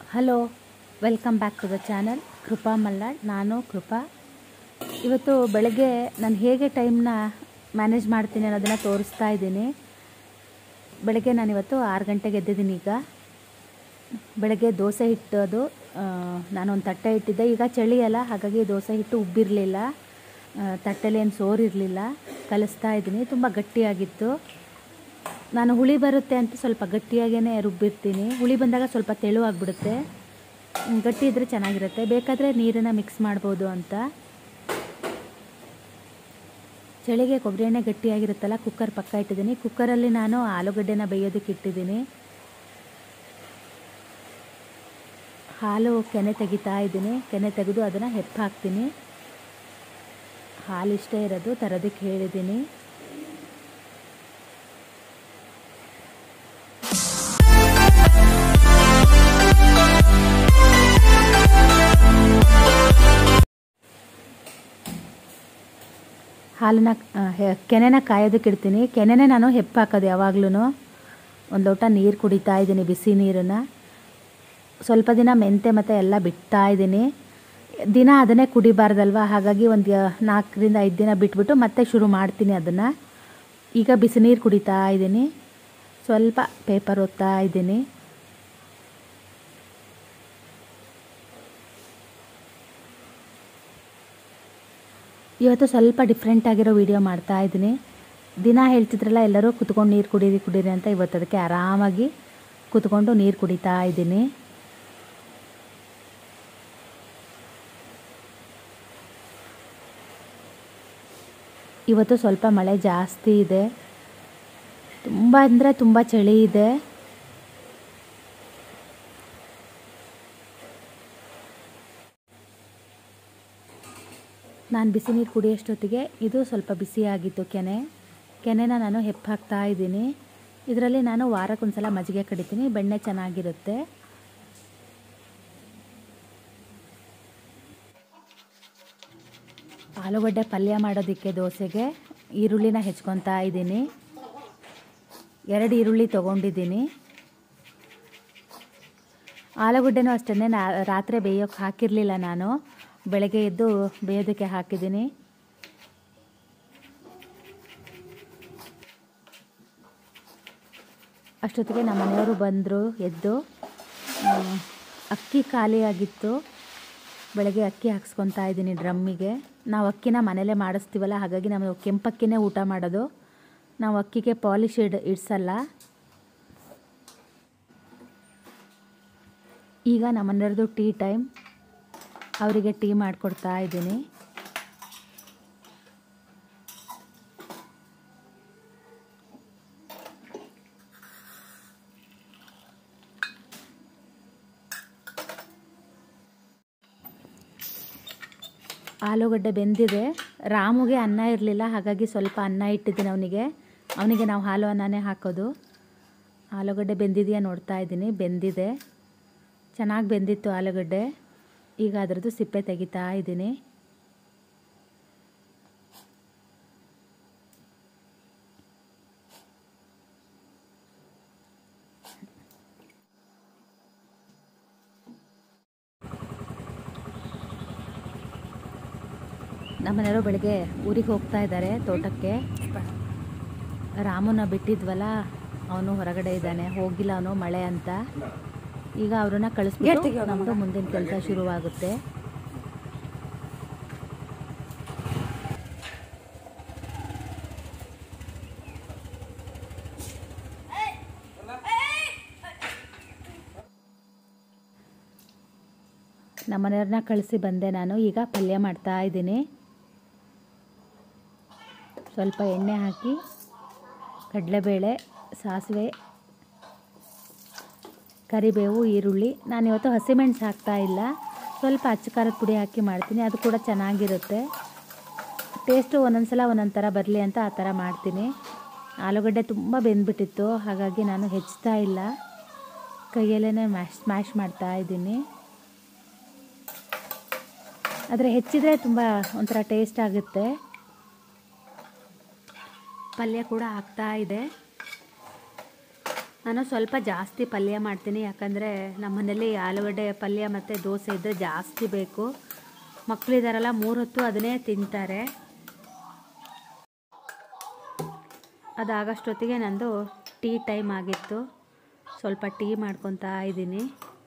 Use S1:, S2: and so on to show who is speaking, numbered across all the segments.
S1: hello welcome back to the channel Krupa Malnad ನಾನು ಕೃಪಾ ಇವತ್ತು ಬೆಳಗ್ಗೆ ನಾನು ಹೇಗೆ ಟೈಮ್ನ ಮ್ಯಾನೇಜ್ ಮಾಡ್ತೀನಿ ಅನ್ನೋದನ್ನು ತೋರಿಸ್ತಾ ಇದ್ದೀನಿ ಬೆಳಗ್ಗೆ ನಾನಿವತ್ತು ಆರು ಗಂಟೆಗೆ ಎದ್ದಿದ್ದೀನಿ ಈಗ ಬೆಳಗ್ಗೆ ದೋಸೆ ಹಿಟ್ಟು ಅದು ಆ, ನಾನೊಂದು ತಟ್ಟೆ ಇಟ್ಟಿದ್ದೆ ಈಗ ಚಳಿ ಅಲ್ಲ ಹಾಗಾಗಿ ದೋಸೆ ಹಿಟ್ಟು ಉಬ್ಬಿರಲಿಲ್ಲ ತಟ್ಟೆಲಿ ಏನು ಸೋರಿರಲಿಲ್ಲ ಕಲಿಸ್ತಾ ಇದ್ದೀನಿ ತುಂಬ ಗಟ್ಟಿಯಾಗಿತ್ತು ನಾನು ಹುಳಿ ಬರುತ್ತೆ ಅಂತ ಸ್ವಲ್ಪ ಗಟ್ಟಿಯಾಗೇ ರುಬ್ಬಿರ್ತೀನಿ ಹುಳಿ ಬಂದಾಗ ಸ್ವಲ್ಪ ತೆಳುವಾಗಿಬಿಡುತ್ತೆ ಹ್ಮ್, ಗಟ್ಟಿ ಇದ್ದರೆ ಚೆನ್ನಾಗಿರುತ್ತೆ ಬೇಕಾದರೆ ನೀರನ್ನು ಮಿಕ್ಸ್ ಮಾಡ್ಬೋದು ಅಂತ ಚಳಿಗೆ ಕೊಬ್ಬರಿ ಎಣ್ಣೆ ಗಟ್ಟಿಯಾಗಿರುತ್ತಲ್ಲ ಕುಕ್ಕರ್ ಪಕ್ಕ ಇಟ್ಟಿದ್ದೀನಿ ಕುಕ್ಕರಲ್ಲಿ ನಾನು ಆಲೂಗಡ್ಡೆನ ಬೇಯೋದಕ್ಕೆ ಇಟ್ಟಿದ್ದೀನಿ ಹಾಲು ಕೆನೆ ತೆಗಿತಾ ಇದ್ದೀನಿ ಕೆನೆ ತೆಗೆದು ಅದನ್ನು ಹೆಪ್ಪು ಹಾಕ್ತೀನಿ ಹಾಲು ಇಷ್ಟೇ ಇರೋದು ತರೋದಕ್ಕೆ ಹೇಳಿದ್ದೀನಿ ಹಾಲನ್ನ ಆ, ಹೆ- ಕೆನೆನ ಕಾಯೋದಕ್ಕೆ ಇಡ್ತೀನಿ ಕೆನೆನೇ ನಾನು ಹೆಪ್ಪು ಹಾಕೋದು ಯಾವಾಗ್ಲೂ ಒಂದು ಲೋಟ ನೀರು ಕುಡಿತಾ ಇದ್ದೀನಿ ಬಿಸಿ ನೀರನ್ನು ಸ್ವಲ್ಪ ದಿನ ಮೆಂತೆ ಮತ್ತು ಎಲ್ಲ ಬಿಡ್ತಾ ಇದ್ದೀನಿ ದಿನ ಅದನ್ನೇ ಕುಡಿಬಾರ್ದಲ್ವ ಹಾಗಾಗಿ ಒಂದು ನಾಲ್ಕರಿಂದ ಐದು ದಿನ ಬಿಟ್ಬಿಟ್ಟು ಮತ್ತೆ ಶುರು ಮಾಡ್ತೀನಿ ಅದನ್ನು ಈಗ ಬಿಸಿ ನೀರು ಕುಡಿತಾ ಇದ್ದೀನಿ ಸ್ವಲ್ಪ ಪೇಪರ್ ಓದ್ತಾ ಇದ್ದೀನಿ ಇವತ್ತು ಸ್ವಲ್ಪ ಡಿಫ್ರೆಂಟ್ ಆಗಿರೋ ವಿಡಿಯೋ ಮಾಡ್ತಾ ಇದ್ದೀನಿ ದಿನ ಹೇಳ್ತಿದ್ರಲ್ಲ ಎಲ್ಲರೂ ಕುತ್ಕೊಂಡು ನೀರು ಕುಡೀರಿ ಕುಡೀರಿ ಅಂತ ಇವತ್ತು ಅದಕ್ಕೆ ಆರಾಮಾಗಿ ಕುತ್ಕೊಂಡು ನೀರು ಕುಡಿತಾ ಇದ್ದೀನಿ ಇವತ್ತು ಸ್ವಲ್ಪ ಮಳೆ ಜಾಸ್ತಿ ಇದೆ ತುಂಬ ಅಂದರೆ ತುಂಬ ಚಳಿ ಇದೆ ನಾನು ಬಿಸಿ ನೀರು ಕುಡಿಯೋಷ್ಟೊತ್ತಿಗೆ ಇದು ಸ್ವಲ್ಪ ಬಿಸಿಯಾಗಿತ್ತು ಕೆನೆ ಕೆನೆನ ನಾನು ಹೆಪ್ಪು ಹಾಕ್ತಾ ಇದ್ದೀನಿ ಇದರಲ್ಲಿ ನಾನು ವಾರಕ್ಕೊಂದ್ಸಲ ಮಜ್ಜಿಗೆ ಕಡಿತೀನಿ ಬೆಣ್ಣೆ ಚೆನ್ನಾಗಿರುತ್ತೆ ಆಲೂಗಡ್ಡೆ ಪಲ್ಯ ಮಾಡೋದಕ್ಕೆ ದೋಸೆಗೆ ಈರುಳ್ಳಿನ ಹೆಚ್ಕೊತಾ ಇದ್ದೀನಿ ಎರಡು ಈರುಳ್ಳಿ ತೊಗೊಂಡಿದ್ದೀನಿ ಆಲೂಗಡ್ಡೆನೂ ಅಷ್ಟೇ ನಾ ರಾತ್ರಿ ಬೇಯೋಕ್ಕೆ ಹಾಕಿರಲಿಲ್ಲ ನಾನು ಬೆಳಗ್ಗೆ ಎದ್ದು ಬೇಯೋದಕ್ಕೆ ಹಾಕಿದ್ದೀನಿ ಅಷ್ಟೊತ್ತಿಗೆ ನಮ್ಮ ಮನೆಯವರು ಬಂದರು ಎದ್ದು ಆ, ಅಕ್ಕಿ ಖಾಲಿಯಾಗಿತ್ತು ಬೆಳಗ್ಗೆ ಅಕ್ಕಿ ಹಾಕ್ಸ್ಕೊತಾ ಇದ್ದೀನಿ ಡ್ರಮ್ಮಿಗೆ ನಾವು ಅಕ್ಕಿನ ಮನೇಲೇ ಮಾಡಿಸ್ತೀವಲ್ಲ ಹಾಗಾಗಿ ನಾವು ಕೆಂಪಕ್ಕಿನೇ ಊಟ ಮಾಡೋದು ನಾವು ಅಕ್ಕಿಗೆ ಪಾಲಿಶ್ ಇಡ್ ಇಡ್ಸಲ್ಲ ಈಗ ನಮ್ಮನೆಯವ್ರದ್ದು ಟೀ ಟೈಮ್ ಅವರಿಗೆ ಟೀ ಮಾಡಿಕೊಡ್ತಾ ಇದ್ದೀನಿ ಆಲೂಗಡ್ಡೆ ಬೆಂದಿದೆ ರಾಮುಗೆ ಅನ್ನ ಇರಲಿಲ್ಲ ಹಾಗಾಗಿ ಸ್ವಲ್ಪ ಅನ್ನ ಇಟ್ಟಿದ್ದೀನಿ ಅವನಿಗೆ ಅವನಿಗೆ ನಾವು ಹಾಲು ಅನ್ನನೇ ಹಾಕೋದು ಆಲೂಗಡ್ಡೆ ಬೆಂದಿದೆಯಾ ನೋಡ್ತಾ ಇದ್ದೀನಿ ಬೆಂದಿದೆ ಚೆನ್ನಾಗಿ ಬೆಂದಿತ್ತು ಆಲೂಗಡ್ಡೆ ಈಗ ಅದರದ್ದು ಸಿಪ್ಪೆ ತೆಗಿತಾ ಇದ್ದೀನಿ ನಮ್ಮನೆಯವರು ಬೆಳಗ್ಗೆ ಊರಿಗೆ ಹೋಗ್ತಾ ಇದ್ದಾರೆ ತೋಟಕ್ಕೆ ರಾಮುನ ಬಿಟ್ಟಿದ್ವಲ್ಲ ಅವನು ಹೊರಗಡೆ ಇದ್ದಾನೆ ಹೋಗಿಲ್ಲ ಅವನು ಮಳೆ ಅಂತ ಈಗ ಅವ್ರನ್ನ ಕಳಿಸ್ಬಿಟ್ಟು ನಮ್ಮದು ಮುಂದಿನ ಕೆಲಸ ಶುರುವಾಗುತ್ತೆ ನಮ್ಮನೆಯವ್ರನ್ನ ಕಳಿಸಿ ಬಂದೆ ನಾನು ಈಗ ಪಲ್ಯ ಮಾಡ್ತಾ ಇದ್ದೀನಿ ಸ್ವಲ್ಪ ಎಣ್ಣೆ ಹಾಕಿ ಕಡಲೆಬೇಳೆ ಸಾಸಿವೆ ಕರಿಬೇವು ಈರುಳ್ಳಿ ನಾನಿವತ್ತು ಹಸಿಮೆಣಸು ಹಾಕ್ತಾ ಇಲ್ಲ ಸ್ವಲ್ಪ ಅಚ್ಚ ಖಾರದ ಪುಡಿ ಹಾಕಿ ಮಾಡ್ತೀನಿ ಅದು ಕೂಡ ಚೆನ್ನಾಗಿರುತ್ತೆ ಟೇಸ್ಟು ಒಂದೊಂದು ಸಲ ಒಂದೊಂದು ಥರ ಬರಲಿ ಅಂತ ಆ ಥರ ಮಾಡ್ತೀನಿ ಆಲೂಗಡ್ಡೆ ತುಂಬ ಬೆಂದ್ಬಿಟ್ಟಿತ್ತು ಹಾಗಾಗಿ ನಾನು ಹೆಚ್ಚುತ್ತಾ ಇಲ್ಲ ಕೈಯಲ್ಲೇ ಮ್ಯಾಶ್ ಸ್ಮ್ಯಾಶ್ ಮಾಡ್ತಾ ಇದ್ದೀನಿ ಆದರೆ ಹೆಚ್ಚಿದ್ರೆ ತುಂಬ ಒಂಥರ ಟೇಸ್ಟ್ ಆಗುತ್ತೆ ಪಲ್ಯ ಕೂಡ ಆಗ್ತಾ ಇದೆ ನಾನು ಸ್ವಲ್ಪ ಜಾಸ್ತಿ ಪಲ್ಯ ಮಾಡ್ತೀನಿ ಯಾಕಂದರೆ ನಮ್ಮ ಮನೇಲಿ ಆಲೂಗಡ್ಡೆ ಪಲ್ಯ ಮತ್ತು ದೋಸೆ ಇದ್ದರೆ ಜಾಸ್ತಿ ಬೇಕು ಮಕ್ಕಳಿದಾರಲ್ಲ ಮೂರು ಹೊತ್ತು ಅದನ್ನೇ ತಿಂತಾರೆ ಅದಾಗಷ್ಟೊತ್ತಿಗೆ ನಂದು ಟೀ ಟೈಮ್ ಆಗಿತ್ತು ಸ್ವಲ್ಪ ಟೀ ಮಾಡ್ಕೊತಾ ಇದ್ದೀನಿ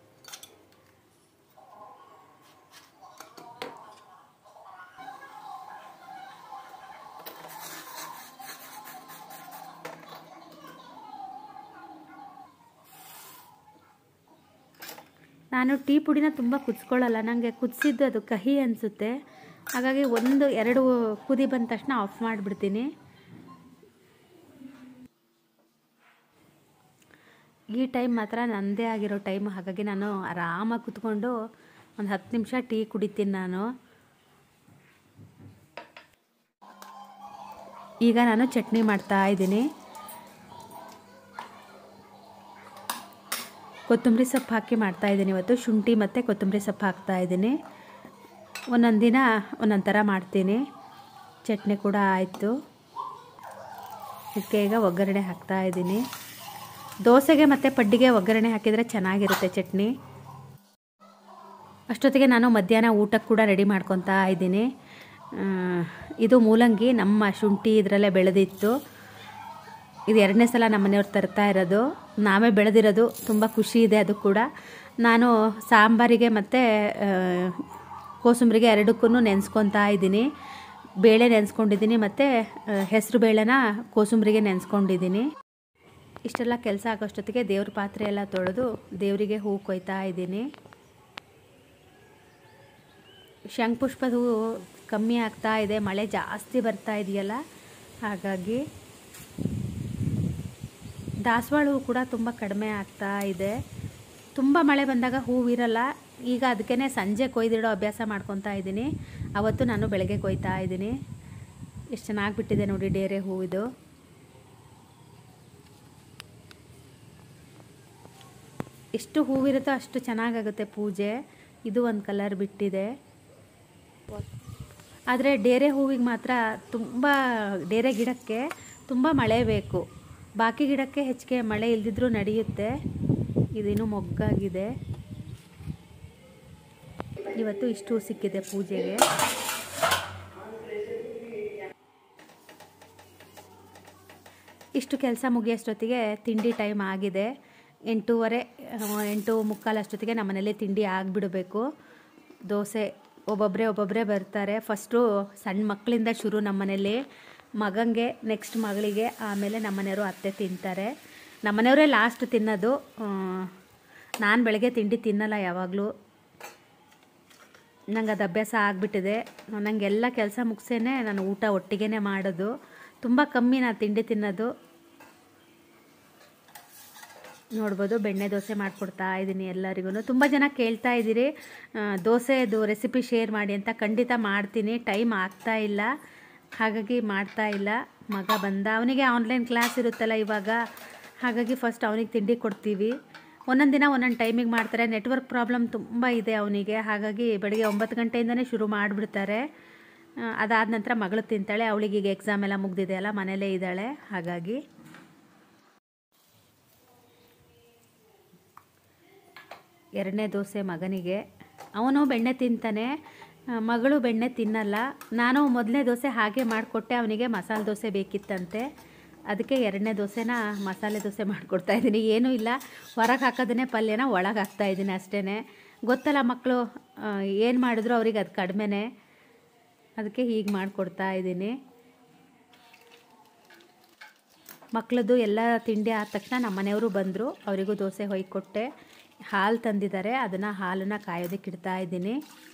S1: ನಾನು ಟೀ ಪುಡಿನ ತುಂಬ ಕುದಿಸ್ಕೊಳ್ಳಲ್ಲ ನನಗೆ ಕುದಿಸಿದ್ದು ಅದು ಕಹಿ ಅನಿಸುತ್ತೆ ಹಾಗಾಗಿ ಒಂದು ಎರಡು ಕುದಿ ಬಂದ ತಕ್ಷಣ ಆಫ್ ಮಾಡಿಬಿಡ್ತೀನಿ ಈ ಟೈಮ್ ಮಾತ್ರ ನನ್ನದೇ ಆಗಿರೋ ಟೈಮ್ ಹಾಗಾಗಿ ನಾನು ಆರಾಮಾಗಿ ಕುತ್ಕೊಂಡು ಒಂದು ಹತ್ತು ನಿಮಿಷ ಟೀ ಕುಡಿತೀನಿ ನಾನು ಈಗ ನಾನು ಚಟ್ನಿ ಮಾಡ್ತಾ ಇದ್ದೀನಿ ಕೊತ್ತಂಬರಿ ಸೊಪ್ಪು ಹಾಕಿ ಮಾಡ್ತಾ ಇದ್ದೀನಿ ಇವತ್ತು ಶುಂಠಿ ಮತ್ತು ಕೊತ್ತಂಬರಿ ಸೊಪ್ಪು ಹಾಕ್ತಾ ಇದ್ದೀನಿ ಒಂದೊಂದು ದಿನ ಒಂದೊಂದು ಥರ ಮಾಡ್ತೀನಿ ಚಟ್ನಿ ಕೂಡ ಆಯಿತು ಇದಕ್ಕೆ ಈಗ ಒಗ್ಗರಣೆ ಹಾಕ್ತಾ ಇದ್ದೀನಿ ದೋಸೆಗೆ ಮತ್ತು ಪಡ್ಡಿಗೆ ಒಗ್ಗರಣೆ ಹಾಕಿದರೆ ಚೆನ್ನಾಗಿರುತ್ತೆ ಚಟ್ನಿ ಅಷ್ಟೊತ್ತಿಗೆ ನಾನು ಮಧ್ಯಾಹ್ನ ಊಟಕ್ಕೆ ಕೂಡ ರೆಡಿ ಮಾಡ್ಕೊತಾ ಇದ್ದೀನಿ ಇದು ಮೂಲಂಗಿ ನಮ್ಮ ಶುಂಠಿ ಇದರಲ್ಲೇ ಬೆಳೆದಿತ್ತು ಇದು ಎರಡನೇ ಸಲ ನಮ್ಮ ಮನೆಯವ್ರು ತರ್ತಾ ಇರೋದು ನಾವೇ ಬೆಳೆದಿರೋದು ತುಂಬ ಖುಷಿ ಇದೆ ಅದು ಕೂಡ ನಾನು ಸಾಂಬಾರಿಗೆ ಮತ್ತು ಕೋಸಂಬರಿಗೆ ಎರಡಕ್ಕೂ ನೆನೆಸ್ಕೊತಾ ಇದ್ದೀನಿ ಬೇಳೆ ನೆನೆಸ್ಕೊಂಡಿದ್ದೀನಿ ಮತ್ತು ಹೆಸರು ಬೇಳೆನ ಕೋಸಂಬರಿಗೆ ನೆನೆಸ್ಕೊಂಡಿದ್ದೀನಿ ಇಷ್ಟೆಲ್ಲ ಕೆಲಸ ಆಗೋಷ್ಟೊತ್ತಿಗೆ ದೇವ್ರ ಪಾತ್ರೆ ಎಲ್ಲ ತೊಳೆದು ದೇವರಿಗೆ ಹೂ ಕೊಯ್ತಾ ಇದ್ದೀನಿ ಶಂಖಪುಷ್ಪದ ಹೂವು ಕಮ್ಮಿ ಆಗ್ತಾ ಇದೆ ಮಳೆ ಜಾಸ್ತಿ ಬರ್ತಾ ಇದೆಯಲ್ಲ ಹಾಗಾಗಿ ದಾಸವಾಳ ಹೂ ಕೂಡ ತುಂಬ ಕಡಿಮೆ ಆಗ್ತಾ ಇದೆ ತುಂಬ ಮಳೆ ಬಂದಾಗ ಹೂವಿರಲ್ಲ ಈಗ ಅದಕ್ಕೇ ಸಂಜೆ ಕೊಯ್ದಿಡೋ ಅಭ್ಯಾಸ ಮಾಡ್ಕೊತಾ ಇದ್ದೀನಿ ಅವತ್ತು ನಾನು ಬೆಳಗ್ಗೆ ಕೊಯ್ತಾ ಇದ್ದೀನಿ ಎಷ್ಟು ಚೆನ್ನಾಗಿಬಿಟ್ಟಿದೆ ನೋಡಿ ಡೇರೆ ಹೂವಿದು ಎಷ್ಟು ಹೂವಿರುತ್ತೋ ಅಷ್ಟು ಚೆನ್ನಾಗಾಗುತ್ತೆ ಪೂಜೆ ಇದು ಒಂದು ಕಲರ್ ಬಿಟ್ಟಿದೆ ಆದರೆ ಡೇರೆ ಹೂವಿಗೆ ಮಾತ್ರ ತುಂಬ ಡೇರೆ ಗಿಡಕ್ಕೆ ತುಂಬ ಮಳೆ ಬೇಕು ಬಾಕಿ ಗಿಡಕ್ಕೆ ಹೆಚ್ಚಿಗೆ ಮಳೆ ಇಲ್ದಿದ್ರೂ ನಡೆಯುತ್ತೆ ಇದಿನ್ನೂ ಮೊಗ್ಗಾಗಿದೆ ಇವತ್ತು ಇಷ್ಟು ಸಿಕ್ಕಿದೆ ಪೂಜೆಗೆ ಇಷ್ಟು ಕೆಲಸ ಮುಗಿಯೋಷ್ಟೊತ್ತಿಗೆ ತಿಂಡಿ ಟೈಮ್ ಆಗಿದೆ ಎಂಟೂವರೆ ಎಂಟು ಮುಕ್ಕಾಲಷ್ಟೊತ್ತಿಗೆ ನಮ್ಮ ಮನೇಲಿ ತಿಂಡಿ ಆಗಿಬಿಡಬೇಕು ದೋಸೆ ಒಬ್ಬೊಬ್ಬರೇ ಒಬ್ಬೊಬ್ಬರೇ ಬರ್ತಾರೆ ಫಸ್ಟು ಸಣ್ಣ ಮಕ್ಕಳಿಂದ ಶುರು ನಮ್ಮ ಮನೇಲಿ ಮಗಂಗೆ ನೆಕ್ಸ್ಟ್ ಮಗಳಿಗೆ ಆಮೇಲೆ ನಮ್ಮ ಮನೆಯವರು ಅತ್ತೆ ತಿಂತಾರೆ ನಮ್ಮ ಮನೆಯವರೇ ಲಾಸ್ಟ್ ತಿನ್ನೋದು ನಾನು ಬೆಳಗ್ಗೆ ತಿಂಡಿ ತಿನ್ನಲ್ಲ ಯಾವಾಗಲೂ ನಂಗೆ ಅದು ಅಭ್ಯಾಸ ಆಗಿಬಿಟ್ಟಿದೆ ನನಗೆಲ್ಲ ಕೆಲಸ ಮುಗಿಸೇನೆ ನಾನು ಊಟ ಒಟ್ಟಿಗೆ ಮಾಡೋದು ತುಂಬ ಕಮ್ಮಿ ನಾನು ತಿಂಡಿ ತಿನ್ನೋದು ನೋಡ್ಬೋದು ಬೆಣ್ಣೆ ದೋಸೆ ಮಾಡಿಕೊಡ್ತಾ ಇದ್ದೀನಿ ಎಲ್ಲರಿಗೂ ತುಂಬ ಜನ ಕೇಳ್ತಾ ಇದ್ದೀರಿ ದೋಸೆದು ರೆಸಿಪಿ ಶೇರ್ ಮಾಡಿ ಅಂತ ಖಂಡಿತ ಮಾಡ್ತೀನಿ ಟೈಮ್ ಆಗ್ತಾ ಇಲ್ಲ ಹಾಗಾಗಿ ಮಾಡ್ತಾ ಇಲ್ಲ ಮಗ ಬಂದ ಅವನಿಗೆ ಆನ್ಲೈನ್ ಕ್ಲಾಸ್ ಇರುತ್ತಲ್ಲ ಇವಾಗ ಹಾಗಾಗಿ ಫಸ್ಟ್ ಅವನಿಗೆ ತಿಂಡಿ ಕೊಡ್ತೀವಿ ಒಂದೊಂದು ದಿನ ಒಂದೊಂದು ಟೈಮಿಗೆ ಮಾಡ್ತಾರೆ ನೆಟ್ವರ್ಕ್ ಪ್ರಾಬ್ಲಮ್ ತುಂಬ ಇದೆ ಅವನಿಗೆ ಹಾಗಾಗಿ ಬೆಳಗ್ಗೆ ಒಂಬತ್ತು ಗಂಟೆಯಿಂದನೇ ಶುರು ಮಾಡಿಬಿಡ್ತಾರೆ ಅದಾದ ನಂತರ ಮಗಳು ತಿಂತಾಳೆ ಅವಳಿಗೆ ಈಗ ಎಕ್ಸಾಮ್ ಎಲ್ಲ ಮುಗ್ದಿದೆ ಅಲ್ಲ ಮನೇಲೇ ಇದ್ದಾಳೆ ಹಾಗಾಗಿ ಎರಡನೇ ದೋಸೆ ಮಗನಿಗೆ ಅವನು ಬೆಣ್ಣೆ ತಿಂತಾನೆ ಮಗಳು ಬೆಣ್ಣೆ ತಿನ್ನಲ್ಲ ನಾನು ಮೊದಲನೇ ದೋಸೆ ಹಾಗೆ ಮಾಡಿಕೊಟ್ಟೆ ಅವನಿಗೆ ಮಸಾಲೆ ದೋಸೆ ಬೇಕಿತ್ತಂತೆ ಅದಕ್ಕೆ ಎರಡನೇ ದೋಸೆನ ಮಸಾಲೆ ದೋಸೆ ಮಾಡಿಕೊಡ್ತಾ ಇದ್ದೀನಿ ಏನೂ ಇಲ್ಲ ಹೊರಗೆ ಹಾಕೋದನ್ನೇ ಪಲ್ಯನ ಒಳಗೆ ಹಾಕ್ತಾ ಇದ್ದೀನಿ ಅಷ್ಟೇ ಗೊತ್ತಲ್ಲ ಮಕ್ಕಳು ಏನು ಮಾಡಿದ್ರು ಅವ್ರಿಗೆ ಅದು ಕಡಿಮೆನೇ ಅದಕ್ಕೆ ಹೀಗೆ ಮಾಡಿಕೊಡ್ತಾ ಇದ್ದೀನಿ ಮಕ್ಕಳದ್ದು ಎಲ್ಲ ತಿಂಡಿ ಆದ ತಕ್ಷಣ ನಮ್ಮ ಮನೆಯವರು ಬಂದರು ಅವರಿಗೂ ದೋಸೆ ಹೊಯ್ಕೊಟ್ಟೆ ಹಾಲು ತಂದಿದ್ದಾರೆ ಅದನ್ನು ಹಾಲನ್ನು ಕಾಯೋದಕ್ಕೆ ಇಡ್ತಾ ಇದ್ದೀನಿ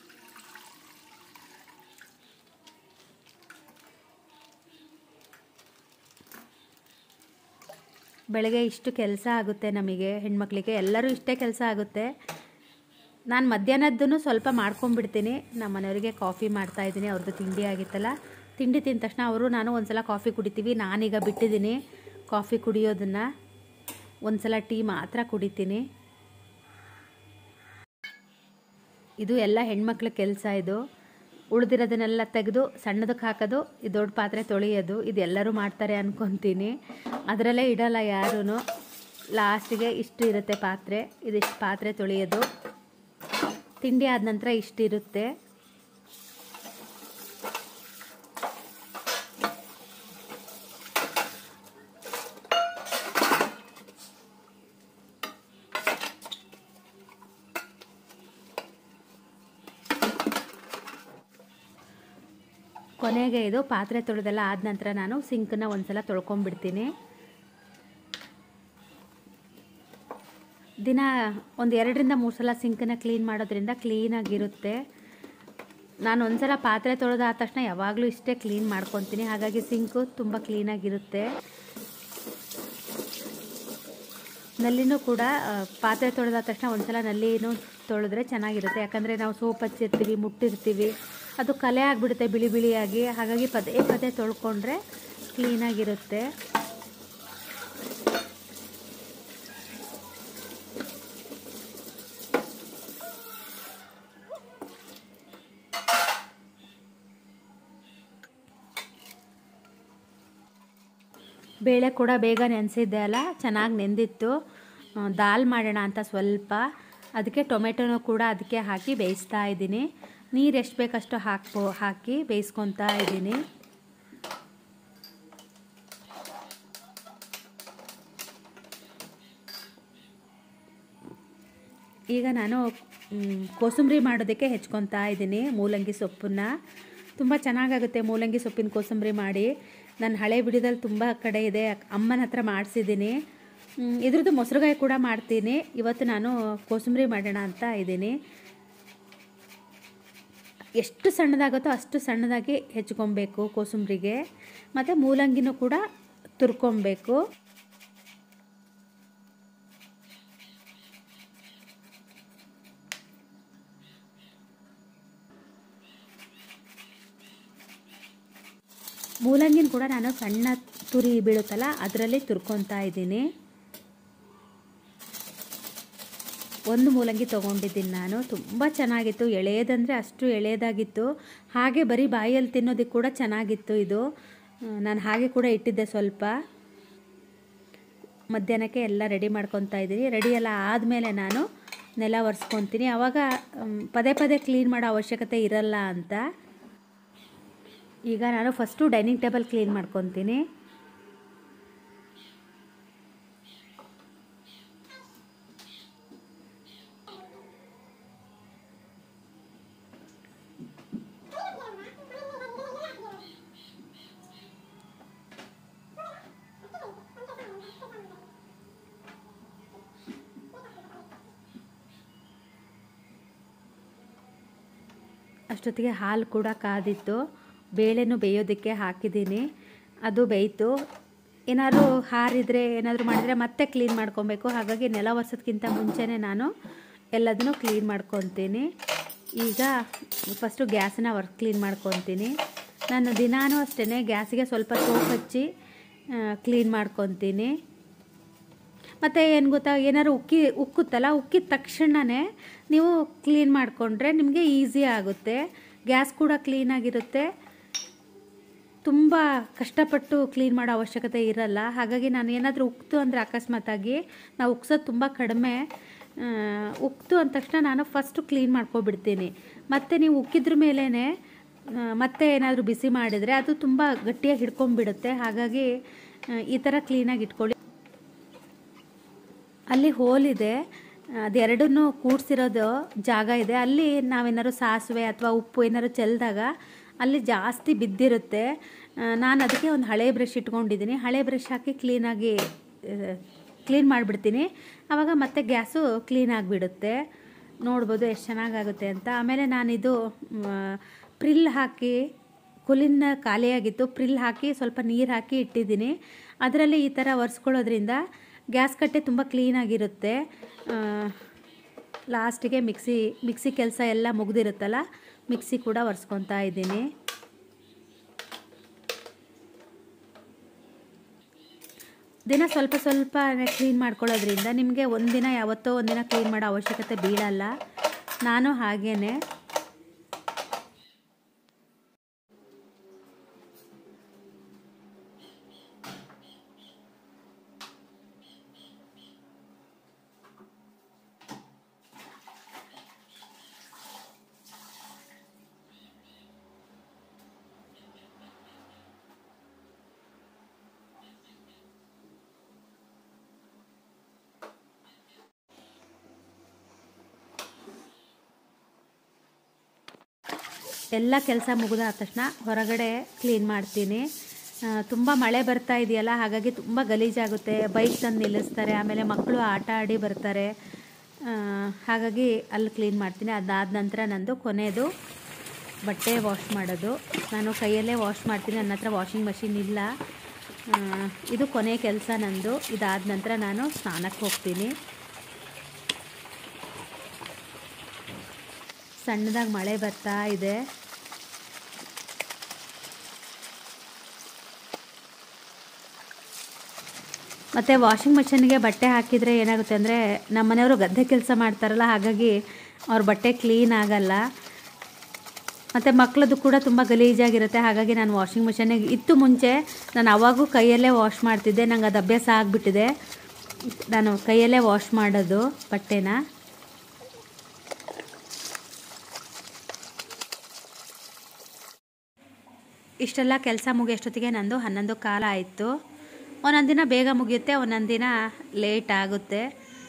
S1: ಬೆಳಗ್ಗೆ ಇಷ್ಟು ಕೆಲಸ ಆಗುತ್ತೆ ನಮಗೆ ಹೆಣ್ಮಕ್ಳಿಗೆ ಎಲ್ಲರೂ ಇಷ್ಟೇ ಕೆಲಸ ಆಗುತ್ತೆ ನಾನು ಮಧ್ಯಾಹ್ನದ್ದೂ ಸ್ವಲ್ಪ ಮಾಡ್ಕೊಂಬಿಡ್ತೀನಿ ನಮ್ಮ ಮನೆಯವರಿಗೆ ಕಾಫಿ ಮಾಡ್ತಾಯಿದ್ದೀನಿ ಅವ್ರದ್ದು ತಿಂಡಿ ಆಗಿತ್ತಲ್ಲ ತಿಂಡಿ ತಿಂದ ತಕ್ಷಣ ಅವರು ನಾನು ಒಂದು ಸಲ ಕಾಫಿ ಕುಡಿತೀವಿ ನಾನೀಗ ಬಿಟ್ಟಿದ್ದೀನಿ ಕಾಫಿ ಕುಡಿಯೋದನ್ನು ಒಂದು ಸಲ ಟೀ ಮಾತ್ರ ಕುಡಿತೀನಿ ಇದು ಎಲ್ಲ ಹೆಣ್ಮಕ್ಳ ಕೆಲಸ ಇದು ಉಳಿದಿರೋದನ್ನೆಲ್ಲ ತೆಗೆದು ಸಣ್ಣದಕ್ಕೆ ಹಾಕೋದು ಈ ದೊಡ್ಡ ಪಾತ್ರೆ ತೊಳೆಯೋದು ಇದು ಎಲ್ಲರೂ ಮಾಡ್ತಾರೆ ಅನ್ಕೊತೀನಿ ಅದರಲ್ಲೇ ಇಡಲ್ಲ ಯಾರೂ ಲಾಸ್ಟಿಗೆ ಇಷ್ಟು ಇರುತ್ತೆ ಪಾತ್ರೆ ಇದಿಷ್ಟು ಪಾತ್ರೆ ತೊಳೆಯೋದು ತಿಂಡಿ ಆದ ನಂತರ ಇಷ್ಟಿರುತ್ತೆ ಕೊನೆಗೆ ಇದು ಪಾತ್ರೆ ತೊಳೆದೆಲ್ಲ ಆದ ನಂತರ ನಾನು ಸಿಂಕನ್ನ ಒಂದ್ಸಲ ತೊಳ್ಕೊಂಡ್ಬಿಡ್ತೀನಿ ದಿನ ಒಂದು ಎರಡರಿಂದ ಮೂರು ಸಲ ಸಿಂಕನ್ನ ಕ್ಲೀನ್ ಮಾಡೋದ್ರಿಂದ ಕ್ಲೀನಾಗಿರುತ್ತೆ ನಾನು ಒಂದ್ಸಲ ಪಾತ್ರೆ ತೊಳೆದಾದ ತಕ್ಷಣ ಯಾವಾಗಲೂ ಇಷ್ಟೇ ಕ್ಲೀನ್ ಮಾಡ್ಕೊತೀನಿ ಹಾಗಾಗಿ ಸಿಂಕು ತುಂಬ ಕ್ಲೀನಾಗಿರುತ್ತೆ ನಲ್ಲಿನೂ ಕೂಡ ಆ, ಪಾತ್ರೆ ತೊಳೆದಾದ ತಕ್ಷಣ ಒಂದ್ಸಲ ನಲ್ಲಿನೂ ತೊಳೆದ್ರೆ ಚೆನ್ನಾಗಿರುತ್ತೆ ಯಾಕಂದರೆ ನಾವು ಸೋಪ್ ಹಚ್ಚಿರ್ತೀವಿ ಮುಟ್ಟಿರ್ತೀವಿ ಅದು ಕಲೆ ಆಗಿಬಿಡುತ್ತೆ ಬಿಳಿ ಬಿಳಿಯಾಗಿ ಹಾಗಾಗಿ ಪದೇ ಪದೇ ತೊಳ್ಕೊಂಡ್ರೆ ಕ್ಲೀನಾಗಿರುತ್ತೆ ಬೇಳೆ ಕೂಡ ಬೇಗ ನೆನೆಸಿದ್ದೆ ಅಲ್ಲ ಚೆನ್ನಾಗಿ ನೆಂದಿತ್ತು ಆ, ದಾಲ್ ಮಾಡೋಣ ಅಂತ ಸ್ವಲ್ಪ ಅದಕ್ಕೆ ಟೊಮೆಟೊನೂ ಕೂಡ ಅದಕ್ಕೆ ಹಾಕಿ ಬೇಯಿಸ್ತಾ ಇದ್ದೀನಿ ನೀರು ಎಷ್ಟು ಬೇಕಷ್ಟು ಹಾಕೋ ಹಾಕಿ ಬೇಯಿಸ್ಕೊತಾ ಇದ್ದೀನಿ ಈಗ ನಾನು ಮ್, ಕೋಸಂಬರಿ ಮಾಡೋದಕ್ಕೆ ಹೆಚ್ಕೊತಾ ಇದ್ದೀನಿ ಮೂಲಂಗಿ ಸೊಪ್ಪನ್ನು ತುಂಬ ಚೆನ್ನಾಗಾಗುತ್ತೆ ಮೂಲಂಗಿ ಸೊಪ್ಪಿನ ಕೋಸಂಬರಿ ಮಾಡಿ ನನ್ನ ಹಳೆ ಬಿಡಿದಲ್ಲಿ ತುಂಬ ಕಡೆ ಇದೆ ಅಮ್ಮನ ಹತ್ರ ಮಾಡಿಸಿದ್ದೀನಿ ಇದ್ರದ್ದು ಮೊಸರುಗಾಯಿ ಕೂಡ ಮಾಡ್ತೀನಿ ಇವತ್ತು ನಾನು ಕೋಸಂಬರಿ ಮಾಡೋಣ ಅಂತ ಇದ್ದೀನಿ ಎಷ್ಟು ಸಣ್ಣದಾಗುತ್ತೋ ಅಷ್ಟು ಸಣ್ಣದಾಗಿ ಹೆಚ್ಕೊಬೇಕು ಕೋಸಂಬರಿಗೆ ಮತ್ತು ಮೂಲಂಗಿನೂ ಕೂಡ ತುರ್ಕೊಬೇಕು ಮೂಲಂಗಿನ ಕೂಡ ನಾನು ಸಣ್ಣ ತುರಿ ಬೀಳುತ್ತಲ್ಲ ಅದರಲ್ಲಿ ತುರ್ಕೊತಾ ಇದ್ದೀನಿ ಒಂದು ಮೂಲಂಗಿ ತೊಗೊಂಡಿದ್ದೀನಿ ನಾನು ತುಂಬ ಚೆನ್ನಾಗಿತ್ತು ಎಳೆಯದಂದರೆ ಅಷ್ಟು ಎಳೆಯದಾಗಿತ್ತು ಹಾಗೆ ಬರೀ ಬಾಯಲ್ಲಿ ತಿನ್ನೋದಕ್ಕೆ ಕೂಡ ಚೆನ್ನಾಗಿತ್ತು ಇದು ಆ, ನಾನು ಹಾಗೆ ಕೂಡ ಇಟ್ಟಿದ್ದೆ ಸ್ವಲ್ಪ ಮಧ್ಯಾಹ್ನಕ್ಕೆ ಎಲ್ಲ ರೆಡಿ ಮಾಡ್ಕೊತಾ ಇದ್ದೀನಿ ರೆಡಿ ಎಲ್ಲ ಆದಮೇಲೆ ನಾನು ನೆಲ ಒರೆಸ್ಕೊತೀನಿ ಆವಾಗ ಮ್, ಪದೇ ಪದೇ ಕ್ಲೀನ್ ಮಾಡೋ ಅವಶ್ಯಕತೆ ಇರಲ್ಲ ಅಂತ ಈಗ ನಾನು ಫಸ್ಟು ಡೈನಿಂಗ್ ಟೇಬಲ್ ಕ್ಲೀನ್ ಮಾಡ್ಕೊತೀನಿ ಅಷ್ಟೊತ್ತಿಗೆ ಹಾಲು ಕೂಡ ಕಾದಿತ್ತು ಬೇಳೆನೂ ಬೇಯೋದಕ್ಕೆ ಹಾಕಿದ್ದೀನಿ ಅದು ಬೇಯ್ತು ಏನಾದರೂ ಹಾರಿದರೆ ಏನಾದರೂ ಮಾಡಿದರೆ ಮತ್ತೆ ಕ್ಲೀನ್ ಮಾಡ್ಕೊಬೇಕು ಹಾಗಾಗಿ ನೆಲ ಒರೆಸೋದ್ಕಿಂತ ಮುಂಚೆನೇ ನಾನು ಎಲ್ಲದನ್ನು ಕ್ಲೀನ್ ಮಾಡ್ಕೊತೀನಿ ಈಗ ಫಸ್ಟು ಗ್ಯಾಸನ್ನ ವರ್ಕ್ ಕ್ಲೀನ್ ಮಾಡ್ಕೊತೀನಿ ನಾನು ದಿನಾನೂ ಅಷ್ಟೇ ಗ್ಯಾಸಿಗೆ ಸ್ವಲ್ಪ ಸೋಪ್ ಹಚ್ಚಿ ಕ್ಲೀನ್ ಮಾಡ್ಕೊತೀನಿ ಮತ್ತು ಏನು ಗೊತ್ತಾ ಏನಾದ್ರು ಉಕ್ಕಿ ಉಕ್ಕುತ್ತಲ್ಲ ಉಕ್ಕಿದ ತಕ್ಷಣವೇ ನೀವು ಕ್ಲೀನ್ ಮಾಡಿಕೊಂಡ್ರೆ ನಿಮಗೆ ಈಸಿ ಆಗುತ್ತೆ ಗ್ಯಾಸ್ ಕೂಡ ಕ್ಲೀನಾಗಿರುತ್ತೆ ತುಂಬ ಕಷ್ಟಪಟ್ಟು ಕ್ಲೀನ್ ಮಾಡೋ ಅವಶ್ಯಕತೆ ಇರಲ್ಲ ಹಾಗಾಗಿ ನಾನು ಏನಾದರೂ ಉಕ್ತು ಅಂದರೆ ಅಕಸ್ಮಾತಾಗಿ ನಾವು ಉಕ್ಸೋದು ತುಂಬ ಕಡಿಮೆ ಆ, ಉಕ್ತು ಅಂದ ತಕ್ಷಣ ನಾನು ಫಸ್ಟು ಕ್ಲೀನ್ ಮಾಡ್ಕೊಬಿಡ್ತೀನಿ ಮತ್ತು ನೀವು ಉಕ್ಕಿದ್ರ ಮೇಲೇ ಮತ್ತೆ ಏನಾದರೂ ಬಿಸಿ ಮಾಡಿದರೆ ಅದು ತುಂಬ ಗಟ್ಟಿಯಾಗಿ ಹಿಡ್ಕೊಂಬಿಡುತ್ತೆ ಹಾಗಾಗಿ ಆ, ಈ ಥರ ಕ್ಲೀನಾಗಿ ಇಟ್ಕೊಳ್ಳಿ ಅಲ್ಲಿ ಹೋಲ್ ಇದೆ ಅದೆರಡನ್ನೂ ಕೂಡ್ಸಿರೋದು ಜಾಗ ಇದೆ ಅಲ್ಲಿ ನಾವೇನಾದ್ರು ಸಾಸಿವೆ ಅಥವಾ ಉಪ್ಪು ಏನಾದ್ರು ಚೆಲ್ಲಿದಾಗ ಅಲ್ಲಿ ಜಾಸ್ತಿ ಬಿದ್ದಿರುತ್ತೆ ನಾನು ಅದಕ್ಕೆ ಒಂದು ಹಳೆ ಬ್ರಷ್ ಇಟ್ಕೊಂಡಿದ್ದೀನಿ ಹಳೆ ಬ್ರಷ್ ಹಾಕಿ ಕ್ಲೀನಾಗಿ ಕ್ಲೀನ್ ಮಾಡಿಬಿಡ್ತೀನಿ ಆವಾಗ ಮತ್ತೆ ಗ್ಯಾಸು ಕ್ಲೀನ್ ಆಗಿಬಿಡುತ್ತೆ ನೋಡ್ಬೋದು ಎಷ್ಟು ಚೆನ್ನಾಗಾಗುತ್ತೆ ಅಂತ ಆಮೇಲೆ ನಾನಿದು ಪ್ರಿಲ್ ಹಾಕಿ ಕುಲಿನ ಖಾಲಿಯಾಗಿತ್ತು ಪ್ರಿಲ್ ಹಾಕಿ ಸ್ವಲ್ಪ ನೀರು ಹಾಕಿ ಇಟ್ಟಿದ್ದೀನಿ ಅದರಲ್ಲಿ ಈ ಥರ ಒರೆಸ್ಕೊಳ್ಳೋದ್ರಿಂದ ಗ್ಯಾಸ್ ಕಟ್ಟೆ ತುಂಬ ಕ್ಲೀನಾಗಿರುತ್ತೆ ಲಾಸ್ಟಿಗೆ ಮಿಕ್ಸಿ ಮಿಕ್ಸಿ ಕೆಲಸ ಎಲ್ಲ ಮುಗ್ದಿರುತ್ತಲ್ಲ ಮಿಕ್ಸಿ ಕೂಡ ಒರೆಸ್ಕೊತಾ ಇದ್ದೀನಿ ದಿನ ಸ್ವಲ್ಪ ಸ್ವಲ್ಪ ಕ್ಲೀನ್ ಮಾಡ್ಕೊಳ್ಳೋದ್ರಿಂದ ನಿಮಗೆ ಒಂದಿನ ಯಾವತ್ತೋ ಒಂದಿನ ಕ್ಲೀನ್ ಮಾಡೋ ಅವಶ್ಯಕತೆ ಬೀಳಲ್ಲ ನಾನು ಹಾಗೇನೆ ಎಲ್ಲ ಕೆಲಸ ಮುಗಿದಾದ ತಕ್ಷಣ ಹೊರಗಡೆ ಕ್ಲೀನ್ ಮಾಡ್ತೀನಿ ತುಂಬ ಮಳೆ ಬರ್ತಾ ಇದೆಯಲ್ಲ ಹಾಗಾಗಿ ತುಂಬ ಗಲೀಜಾಗುತ್ತೆ ಬೈಕ್ ತಂದು ನಿಲ್ಲಿಸ್ತಾರೆ ಆಮೇಲೆ ಮಕ್ಕಳು ಆಟ ಆಡಿ ಬರ್ತಾರೆ ಆ, ಹಾಗಾಗಿ ಅಲ್ಲಿ ಕ್ಲೀನ್ ಮಾಡ್ತೀನಿ ಅದಾದ ನಂತರ ನಂದು ಕೊನೆಯದು ಬಟ್ಟೆ ವಾಶ್ ಮಾಡೋದು ನಾನು ಕೈಯಲ್ಲೇ ವಾಶ್ ಮಾಡ್ತೀನಿ ನನ್ನ ಹತ್ರ ವಾಷಿಂಗ್ ಮಷಿನ್ ಇಲ್ಲ ಆ, ಇದು ಕೊನೆ ಕೆಲಸ ನಂದು ಇದಾದ ನಂತರ ನಾನು ಸ್ನಾನಕ್ಕೆ ಹೋಗ್ತೀನಿ ಸಣ್ಣದಾಗಿ ಮಳೆ ಬರ್ತಾ ಇದೆ ಮತ್ತು ವಾಷಿಂಗ್ ಮಿಷಿನ್ಗೆ ಬಟ್ಟೆ ಹಾಕಿದರೆ ಏನಾಗುತ್ತೆ ಅಂದರೆ ನಮ್ಮ ಮನೆಯವರು ಗದ್ದೆ ಕೆಲಸ ಮಾಡ್ತಾರಲ್ಲ ಹಾಗಾಗಿ ಅವ್ರ ಬಟ್ಟೆ ಕ್ಲೀನ್ ಆಗಲ್ಲ ಮತ್ತು ಮಕ್ಕಳದ್ದು ಕೂಡ ತುಂಬ ಗಲೀಜಾಗಿರುತ್ತೆ ಹಾಗಾಗಿ ನಾನು ವಾಷಿಂಗ್ ಮಿಷಿನಿಗೆ ಇತ್ತು ಮುಂಚೆ ನಾನು ಅವಾಗೂ ಕೈಯಲ್ಲೇ ವಾಶ್ ಮಾಡ್ತಿದ್ದೆ ನಂಗೆ ಅದು ಅಭ್ಯಾಸ ಆಗಿಬಿಟ್ಟಿದೆ ನಾನು ಕೈಯಲ್ಲೇ ವಾಶ್ ಮಾಡೋದು ಬಟ್ಟೆನ ಇಷ್ಟೆಲ್ಲ ಕೆಲಸ ಮುಗಿಯೋಷ್ಟೊತ್ತಿಗೆ ನಂದು ಹನ್ನೊಂದು ಕಾಲ ಆಯಿತು ಒಂದೊಂದು ದಿನ ಬೇಗ ಮುಗಿಯುತ್ತೆ ಒಂದೊಂದು ದಿನ ಲೇಟ್ ಆಗುತ್ತೆ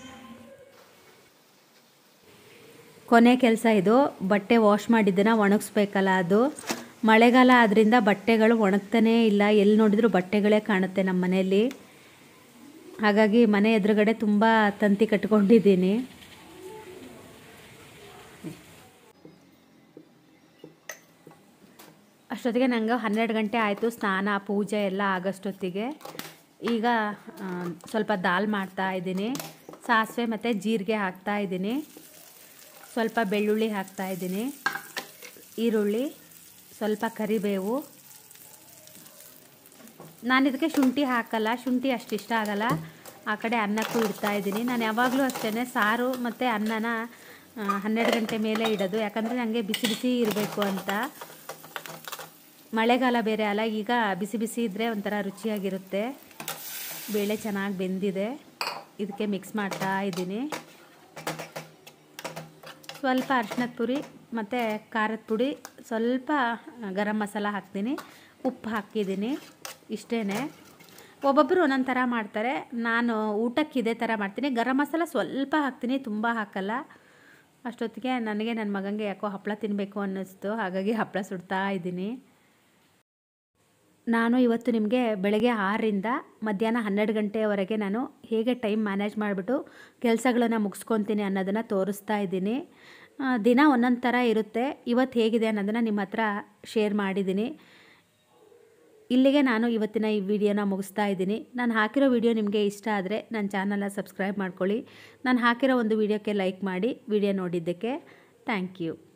S1: ಕೊನೆ ಕೆಲಸ ಇದು ಬಟ್ಟೆ ವಾಶ್ ಮಾಡಿದ್ದನ್ನು ಒಣಗಿಸ್ಬೇಕಲ್ಲ ಅದು ಮಳೆಗಾಲ ಆದ್ದರಿಂದ ಬಟ್ಟೆಗಳು ಒಣಗ್ತಾನೇ ಇಲ್ಲ ಎಲ್ಲಿ ನೋಡಿದರೂ ಬಟ್ಟೆಗಳೇ ಕಾಣುತ್ತೆ ನಮ್ಮ ಮನೆಯಲ್ಲಿ ಹಾಗಾಗಿ ಮನೆ ಎದುರುಗಡೆ ತುಂಬ ತಂತಿ ಕಟ್ಕೊಂಡಿದ್ದೀನಿ ಅಷ್ಟೊತ್ತಿಗೆ ನನಗೆ ಹನ್ನೆರಡು ಗಂಟೆ ಆಯಿತು ಸ್ನಾನ ಪೂಜೆ ಎಲ್ಲ ಆಗೋಷ್ಟೊತ್ತಿಗೆ ಈಗ ಆ, ಸ್ವಲ್ಪ ದಾಲ್ ಮಾಡ್ತಾ ಇದ್ದೀನಿ ಸಾಸಿವೆ ಮತ್ತು ಜೀರಿಗೆ ಹಾಕ್ತಾ ಇದ್ದೀನಿ ಸ್ವಲ್ಪ ಬೆಳ್ಳುಳ್ಳಿ ಹಾಕ್ತಾ ಇದ್ದೀನಿ ಈರುಳ್ಳಿ ಸ್ವಲ್ಪ ಕರಿಬೇವು ನಾನು ಇದಕ್ಕೆ ಶುಂಠಿ ಹಾಕಲ್ಲ ಶುಂಠಿ ಅಷ್ಟು ಇಷ್ಟ ಆಗಲ್ಲ ಆ ಕಡೆ ಅನ್ನಕ್ಕೂ ಇಡ್ತಾ ಇದ್ದೀನಿ ನಾನು ಯಾವಾಗಲೂ ಅಷ್ಟೇ ಸಾರು ಮತ್ತು ಅನ್ನನ ಆ, ಹನ್ನೆರಡು ಗಂಟೆ ಮೇಲೆ ಇಡೋದು ಯಾಕಂದರೆ ನನಗೆ ಬಿಸಿ ಬಿಸಿ ಇರಬೇಕು ಅಂತ ಮಳೆಗಾಲ ಬೇರೆ ಅಲ್ಲ ಈಗ ಬಿಸಿ ಬಿಸಿ ಇದ್ದರೆ ಒಂಥರ ರುಚಿಯಾಗಿರುತ್ತೆ ಬೇಳೆ ಚೆನ್ನಾಗಿ ಬೆಂದಿದೆ ಇದಕ್ಕೆ ಮಿಕ್ಸ್ ಮಾಡ್ತಾ ಇದ್ದೀನಿ ಸ್ವಲ್ಪ ಅರ್ಶಿನದ ಪುಡಿ ಮತ್ತು ಖಾರದ ಪುಡಿ ಸ್ವಲ್ಪ ಗರಂ ಮಸಾಲ ಹಾಕ್ತೀನಿ ಉಪ್ಪು ಹಾಕಿದ್ದೀನಿ ಇಷ್ಟೇ ಒಬ್ಬೊಬ್ಬರು ಒಂದೊಂದು ಥರ ಮಾಡ್ತಾರೆ ನಾನು ಊಟಕ್ಕೆ ಇದೇ ಥರ ಮಾಡ್ತೀನಿ ಗರಂ ಮಸಾಲ ಸ್ವಲ್ಪ ಹಾಕ್ತೀನಿ ತುಂಬ ಹಾಕಲ್ಲ ಅಷ್ಟೊತ್ತಿಗೆ ನನಗೆ ನನ್ನ ಮಗನಿಗೆ ಯಾಕೋ ಹಪ್ಪಳ ತಿನ್ನಬೇಕು ಅನ್ನಿಸ್ತು ಹಾಗಾಗಿ ಹಪ್ಪಳ ಸುಡ್ತಾ ಇದ್ದೀನಿ ನಾನು ಇವತ್ತು ನಿಮಗೆ ಬೆಳಗ್ಗೆ ಆರರಿಂದ ಮಧ್ಯಾಹ್ನ ಹನ್ನೆರಡು ಗಂಟೆಯವರೆಗೆ ನಾನು ಹೇಗೆ ಟೈಮ್ ಮ್ಯಾನೇಜ್ ಮಾಡಿಬಿಟ್ಟು ಕೆಲಸಗಳನ್ನು ಮುಗಿಸ್ಕೊತೀನಿ ಅನ್ನೋದನ್ನು ತೋರಿಸ್ತಾ ಇದ್ದೀನಿ ಆ, ದಿನ ಒಂದೊಂದು ಥರ ಇರುತ್ತೆ ಇವತ್ತು ಹೇಗಿದೆ ಅನ್ನೋದನ್ನು ನಿಮ್ಮ ಹತ್ರ ಶೇರ್ ಮಾಡಿದ್ದೀನಿ ಇಲ್ಲಿಗೆ ನಾನು ಇವತ್ತಿನ ಈ ವಿಡಿಯೋನ ಮುಗಿಸ್ತಾ ಇದ್ದೀನಿ ನಾನು ಹಾಕಿರೋ ವಿಡಿಯೋ ನಿಮಗೆ ಇಷ್ಟ ಆದರೆ ನನ್ನ ಚಾನಲ್ನ ಸಬ್ಸ್ಕ್ರೈಬ್ ಮಾಡ್ಕೊಳ್ಳಿ ನಾನು ಹಾಕಿರೋ ಒಂದು ವಿಡಿಯೋಕ್ಕೆ ಲೈಕ್ ಮಾಡಿ ವಿಡಿಯೋ ನೋಡಿದ್ದಕ್ಕೆ ಥ್ಯಾಂಕ್ ಯು